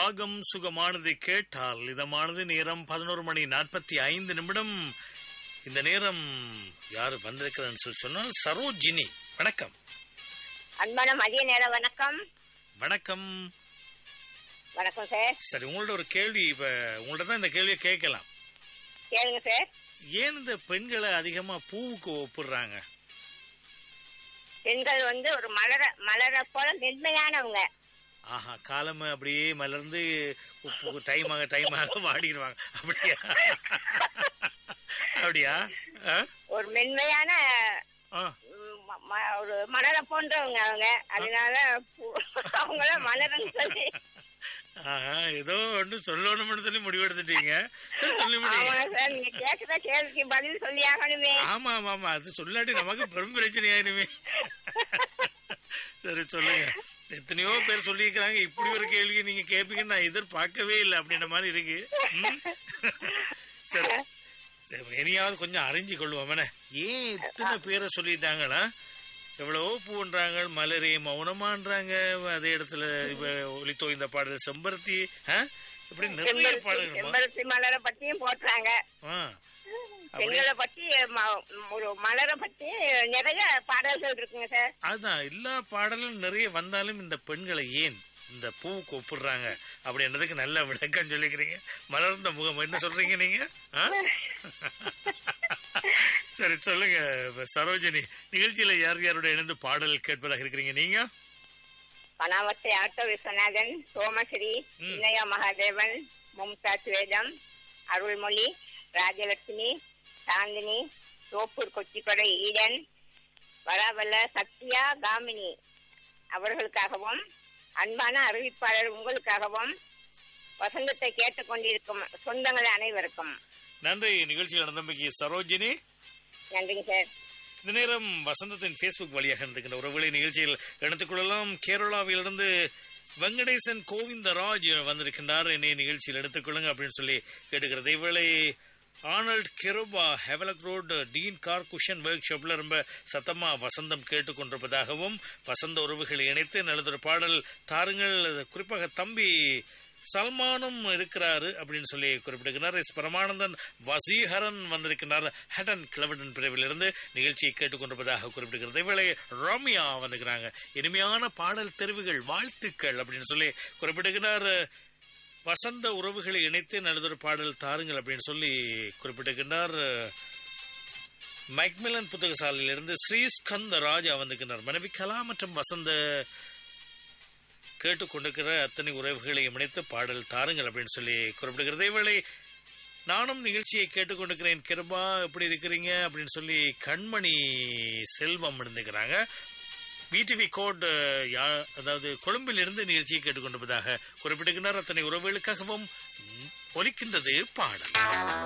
ராகம் சுகமானதை கேட்டால் இதமானது நேரம் பதினோரு மணி நாற்பத்தி ஐந்து நிமிடம் இந்த நேரம் யார் வந்திருக்கிறான்னு சொல்லி சொன்னால் சரோஜினி வணக்கம் அன்பான மதிய நேர வணக்கம் வணக்கம் வணக்கம் சார் சரி உங்கள்ட்ட ஒரு கேள்வி இப்ப உங்கள்ட்ட தான் இந்த கேள்வியை கேட்கலாம் கேளுங்க சார் ஏன் இந்த பெண்களை அதிகமா பூவுக்கு ஒப்பிடுறாங்க பெண்கள் வந்து ஒரு மலர மலர போல மென்மையானவங்க ஆஹா காலம் அப்படியே மலர்ந்து உப்பு டைம் ஆக டைம் ஆக வாடிடுவாங்க அப்படியா அப்படியா ஆ? ஒரு மென்மையான ஆ. ம், ம- ம- ஒரு மலரை போன்றவங்க அவங்க அதனால பூ- அவங்கள மலர்னு சொல்லி ஆஹா ஏதோ ஒன்று சொல்லணும்னு சொல்லி முடிவெடுத்துட்டீங்க சரி சொல்லி முடியுங்க ஆமாங்க சார் நீங்க கேட்கிற கேள்விக்கு பதில் சொல்லி ஆகணுமே ஆமா ஆமா ஆமா அது சொல்லாட்டி நமக்கு பெரும் பிரச்சனை ஆயிடுமே சரி சொல்லுங்க எத்தனையோ பேர் சொல்லியிருக்கிறாங்க இப்படி ஒரு கேள்வியை நீங்க கேட்பீங்கன்னு நான் எதிர்பார்க்கவே இல்லை அப்படின்ற மாதிரி இருக்கு ம்? சரி சரி இனியாவது கொஞ்சம் அறிஞ்சு கொள்வோம் ஏன் இத்தனை பேரை சொல்லிட்டாங்கன்னா எவ்வளவோ பூன்றாங்க மலரே மௌனமான்றாங்க அதே இடத்துல இப்ப ஒலி தோய்ந்த பாடல் செம்பருத்தி ஆ? இப்படி நிறைய செம்பருத்தி பாடல்கள் செம்பருத்தி மலரை பத்தியும் போட்டுறாங்க ஆ அப்படி பெண்களை பத்தி ம- ஒரு மலரை பத்தி நிறைய பாடல்கள் இருக்குங்க சார் அதான் எல்லா பாடலும் நிறைய வந்தாலும் இந்த பெண்களை ஏன் இந்த பூவுக்கு ஒப்பிடுறாங்க அப்படின்றதுக்கு நல்ல விளக்கம் சொல்லிக்கிறீங்க மலர்ந்த முகம் என்ன சொல்றீங்க நீங்க ஆ? சரி சொல்லுங்க இப்ப சரோஜினி நிகழ்ச்சியில யார் யாரோட இணைந்து பாடல் கேட்பதாக இருக்கிறீங்க நீங்க பனாவத்தை ஆட்டோ விஸ்வநாதன் சோமஸ்ரீ ம். இளைய மகாதேவன் மும்தாஜ் வேதம் அருள்மொழி ராஜலட்சுமி சாந்தினி தோப்பூர் கொச்சிக்கொடை ஈடன் வராவல்ல சத்யா காமினி அவர்களுக்காகவும் அன்பான அறிவிப்பாளர் உங்களுக்காகவும் வசந்தத்தை கேட்டுக்கொண்டிருக்கும் சொந்தங்கள் அனைவருக்கும் நன்றி நிகழ்ச்சியில் நடந்தமைக்கு சரோஜினி நன்றிங்க சார் இந்த நேரம் வசந்தத்தின் ஃபேஸ்புக் வழியாக இருந்துக்கின்ற உறவுகளை நிகழ்ச்சியில் இணைத்துக் கொள்ளலாம் கேரளாவிலிருந்து வெங்கடேசன் கோவிந்தராஜ் வந்திருக்கின்றார் என்னை நிகழ்ச்சியில் எடுத்துக்கொள்ளுங்க அப்படின்னு சொல்லி கேட்டுக்கிறது இவளை ஆனல்ட் கெரோபா ஹெவலக் ரோடு டீன் கார் குஷன் ஒர்க் ஷாப்ல ரொம்ப சத்தமா வசந்தம் கேட்டுக்கொண்டிருப்பதாகவும் வசந்த உறவுகளை இணைத்து நல்லதொரு பாடல் தாருங்கள் குறிப்பாக தம்பி சல்மானும் இருக்கிறாரு அப்படின்னு சொல்லி குறிப்பிடுகிறார் எஸ் பரமானந்தன் வசீகரன் வந்திருக்கிறார் ஹட்டன் கிளவடன் பிரிவிலிருந்து நிகழ்ச்சியை கேட்டுக்கொண்டிருப்பதாக குறிப்பிடுகிறது இவளை ரம்யா வந்துக்கிறாங்க இனிமையான பாடல் தெரிவுகள் வாழ்த்துக்கள் அப்படின்னு சொல்லி குறிப்பிடுகிறார் வசந்த உறவுகளை இணைத்து நல்லதொரு பாடல் தாருங்கள் அப்படின்னு சொல்லி குறிப்பிட்டிருக்கின்றார் மைக்மிலன் புத்தகசாலையிலிருந்து ஸ்ரீஸ்கந்த ராஜா வந்திருக்கிறார் மனைவி கலா மற்றும் வசந்த கேட்டுக்கொண்டிருக்கிற அத்தனை உறவுகளையும் இணைத்து பாடல் தாருங்கள் அப்படின்னு சொல்லி குறிப்பிடுகிறது இவளை நானும் நிகழ்ச்சியை கேட்டுக்கொண்டிருக்கிறேன் கிருபா எப்படி இருக்கிறீங்க அப்படின்னு சொல்லி கண்மணி செல்வம் இருந்துக்கிறாங்க விடிவி கோட் யா அதாவது கொழும்பிலிருந்து நிகழ்ச்சியை கேட்டுக்கொண்டிருப்பதாக குறிப்பிடுகின்றார் அத்தனை உறவுகளுக்காகவும் ஒலிக்கின்றது பாடல்